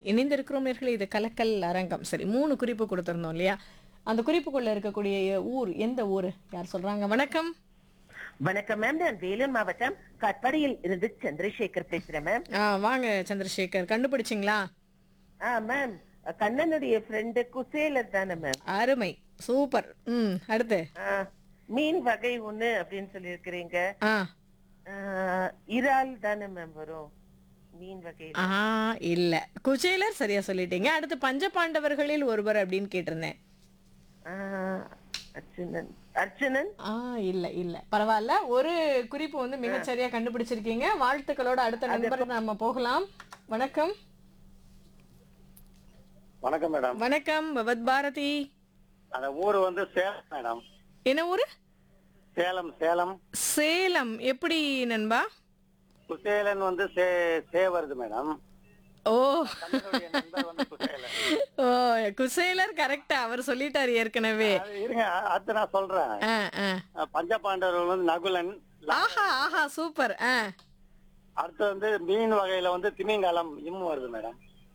இணைந்திருக்கிறோம் நேர்களே இது கலக்கல் அரங்கம் சரி மூணு குறிப்பு கொடுத்திருந்தோம் இல்லையா அந்த குறிப்புக்குள்ள இருக்கக்கூடிய ஊர் எந்த ஊர் யார் சொல்றாங்க வணக்கம் வணக்கம் மேம் நான் வேலூர் மாவட்டம் கட்பாடியில் இருந்து சந்திரசேகர் பேசுறேன் மேம் ஆ வாங்க சந்திரசேகர் கண்டுபிடிச்சிங்களா ஆ மேம் கண்ணனுடைய ஃப்ரெண்டு குசேலர் தானே மேம் அருமை சூப்பர் ம் அடுத்து ஆ, மீன் வகை ஒண்ணு அப்படின்னு சொல்லியிருக்கிறீங்க ஆ ஆ, இறால் தானே மேம் வரும் மீன் வகை ஆ இல்ல குச்சேலர் சரியா சொல்லிட்டீங்க அடுத்து பஞ்ச பாண்டவர்களில் ஒருவர் அப்படின்னு கேட்டிருந்தேன் அர்ஜுனன் அர்ஜுனன் ஆ இல்ல இல்ல பரவாயில்ல ஒரு குறிப்பு வந்து மிகச்சரியா கண்டுபிடிச்சிருக்கீங்க வாழ்த்துக்களோட அடுத்த நண்பர் நம்ம போகலாம் வணக்கம் வணக்கம் மேடம் வணக்கம் பவத் பாரதி அந்த ஊர் வந்து சேலம் மேடம் என்ன ஊரு சேலம் சேலம் சேலம் எப்படி நண்பா குசேலன் வந்து சே சே வருது மேடம் ஓ கண்ணனுடைய நண்பர் வந்து குசேலன் ஓ குசேலர் கரெக்டா அவர் சொல்லிட்டாரு ஏற்கனவே அது இருங்க அடுத்து நான் சொல்றேன் ஆ ஆ அஹ் பஞ்சபாண்டவர்கள் வந்து நகுலன் ஆஹா ஆஹா சூப்பர் ஆ அடுத்து வந்து மீன் வகையில வந்து திமிங்கலம் இம்மு வருது மேடம்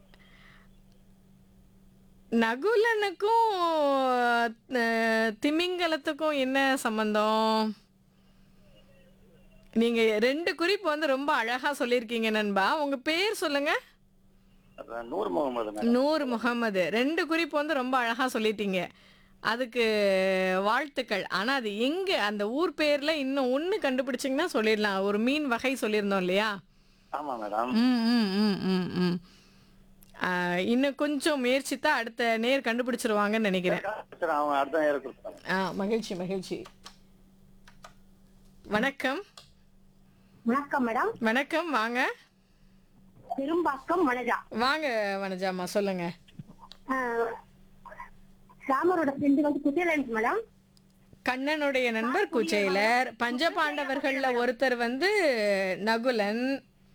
நகுலனுக்கும் அஹ், திமிங்கலத்துக்கும் என்ன சம்பந்தம் நீங்க ரெண்டு குறிப்பு வந்து ரொம்ப அழகா சொல்லியிருக்கீங்க நண்பா உங்க பேர் சொல்லுங்க அப்புறம் நூர் முகமது மேடம் நூர் முகமது ரெண்டு குறிப்பு வந்து ரொம்ப அழகா சொல்லிட்டீங்க அதுக்கு வாழ்த்துக்கள் ஆனா அது எங்க அந்த ஊர் பேர்ல இன்னும் ஒண்ணு கண்டுபிடிச்சிங்கன்னா சொல்லிடலாம் ஒரு மீன் வகை சொல்லியிருந்தோம் இல்லையா ஆமா மேடம் ம் ம் ம் ம் ம் ஆ, இன்னும் கொஞ்சம் முயற்சித்தா அடுத்த நேர் கண்டுபிடிச்சிருவாங்கன்னு நினைக்கிறேன் சரி, அவங்க அடுத்த நேரம் கொடுப்பாங்க ஆ மகிழ்ச்சி மகிழ்ச்சி வணக்கம் வணக்கம் மேடம் வணக்கம் வாங்க பெரும்பாக்கம் வனஜா வாங்க வனஜாமா சொல்லுங்க ஆஹ் ராமரோட ஃப்ரெண்டு வந்து குசேலன் மேடம் கண்ணனுடைய நண்பர் குச்சேலர் பஞ்சபாண்டவர்கள்ல ஒருத்தர் வந்து நகுலன்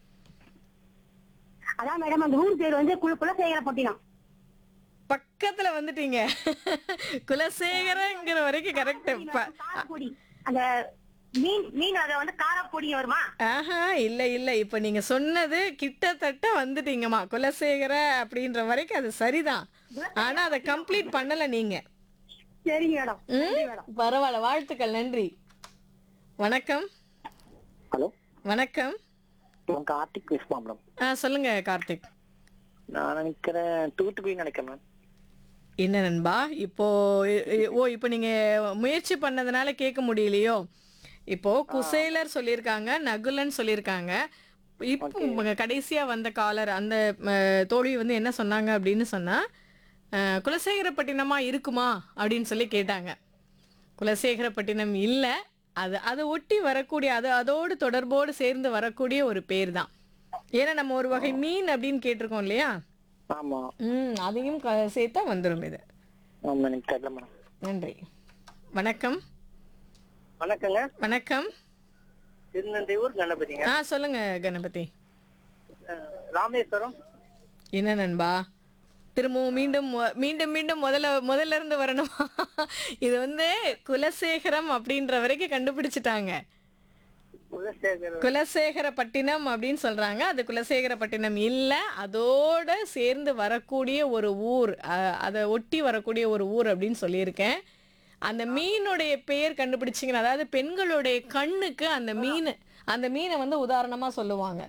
அதான் மேடம் அந்த ஊர் பேர் வந்து குல குலசேகரப்பட்டினம் பக்கத்துல வந்துட்டீங்க குலசேகரங்கிற வரைக்கும் கரெக்ட் காரப்பொடி அந்த மீன் மீன் அதை வந்து காரப்பொடி வருமா ஆஹா இல்ல இல்ல இப்ப நீங்க சொன்னது கிட்டத்தட்ட வந்துட்டீங்கம்மா குலசேகர அப்படின்ற வரைக்கும் அது சரிதான் ஆனா அதை கம்ப்ளீட் பண்ணல நீங்க சரிங்க மேடம் ம்? பரவாயில்ல வாழ்த்துக்கள் நன்றி வணக்கம் ஹலோ வணக்கம் கார்த்திக் விஸ்வா மேடம் ஆ சொல்லுங்க கார்த்திக் நான் நினைக்கிறேன் தூத்துக்குடி நினைக்கிறேன் மேம் என்ன நண்பா இப்போ இ- இ- ஓ இப்போ நீங்க முயற்சி பண்ணதுனால கேட்க முடியலையோ இப்போ குசேலர் சொல்லியிருக்காங்க நகுலன் சொல்லியிருக்காங்க இப்போ உங்க கடைசியா வந்த காலர் அந்த ம, தோழி வந்து என்ன சொன்னாங்க அப்படின்னு சொன்னா அஹ், குலசேகரப்பட்டினமா இருக்குமா அப்படின்னு சொல்லி கேட்டாங்க குலசேகரப்பட்டினம் இல்லை அது அதை ஒட்டி வரக்கூடிய அது அதோடு தொடர்போடு சேர்ந்து வரக்கூடிய ஒரு பேர் தான் ஏன்னா நம்ம ஒரு வகை மீன் அப்படின்னு கேட்டிருக்கோம் இல்லையா ஆமா ம் அதையும் க- சேர்த்தா வந்துடும் இது ஆமா எனக்கு தெரியல மேடம் நன்றி வணக்கம் வணக்கங்க வணக்கம் திருநந்தையூர் கணபதிங்க ஆ சொல்லுங்க கணபதி ராமேஸ்வரம் என்ன நண்பா திரும்பவும் மீண்டும் மொ- மீண்டும் மீண்டும் முதல்ல முதல்ல இருந்து வரணும் இது வந்து குலசேகரம் அப்படின்ற வரைக்கும் கண்டுபிடிச்சிட்டாங்க குலசேகர குலசேகரப்பட்டினம் அப்படின்னு சொல்றாங்க அது குலசேகரப்பட்டினம் இல்ல அதோட சேர்ந்து வரக்கூடிய ஒரு ஊர் அ- அதை ஒட்டி வரக்கூடிய ஒரு ஊர் அப்படின்னு சொல்லியிருக்கேன் அந்த மீனுடைய பெயர் கண்டுபிடிச்சிங்கன்னா அதாவது பெண்களுடைய கண்ணுக்கு அந்த மீன் அந்த மீனை வந்து உதாரணமா சொல்லுவாங்க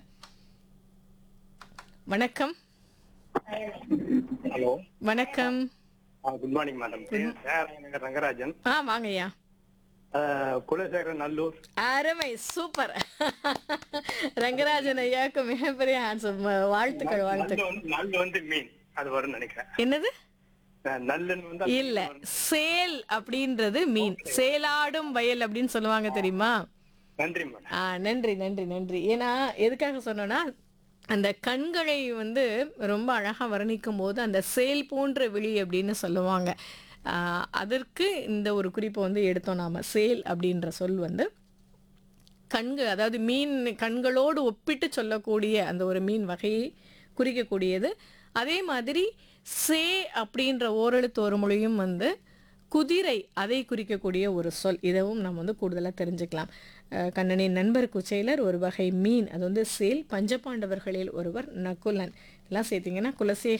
வணக்கம் ஹலோ வணக்கம் good morning madam Nagar Rangarajan ஆ வாங்கய்யா அஹ், குலசேகர நல்லூர் அருமை சூப்பர் ரங்கராஜன் ஐயாவுக்கு மிகப்பெரிய ஹேண்ட்ஸம் வாழ்த்துக்கள் வாழ்த்துக்கள் நல்லு வந்து- நல்லு வந்து மீன் அது வரும்னு நினைக்கிறேன் என்னது அஹ், நல்லுன்னு வந்து அது இல்ல சேல் அப்படின்றது மீன் சேலாடும் வயல் அப்படின்னு சொல்லுவாங்க தெரியுமா நன்றி மேடம் ஆ நன்றி நன்றி நன்றி ஏன்னா எதுக்காக சொன்னோன்னா அந்த கண்களை வந்து ரொம்ப அழகா வர்ணிக்கும் போது அந்த சேல் போன்ற விழி அப்படின்னு சொல்லுவாங்க ஆ, அதற்கு இந்த ஒரு குறிப்பை வந்து எடுத்தோம் நாம சேல் அப்படின்ற சொல் வந்து கண்கு அதாவது மீன் கண்களோடு ஒப்பிட்டு சொல்லக்கூடிய அந்த ஒரு மீன் வகையை குறிக்கக்கூடியது அதே மாதிரி சே அப்படின்ற ஓரெழுத்து ஒரு மொழியும் வந்து குதிரை அதை குறிக்கக்கூடிய ஒரு சொல் இதவும் நம்ம வந்து கூடுதலாக தெரிஞ்சுக்கலாம் அஹ் கண்ணனின் நண்பர் குச்சேலர் ஒரு வகை மீன் அது வந்து சேல் பஞ்சபாண்டவர்களில் ஒருவர் நகுலன் எல்லாம் சேர்த்தீங்கன்னா குலசேகர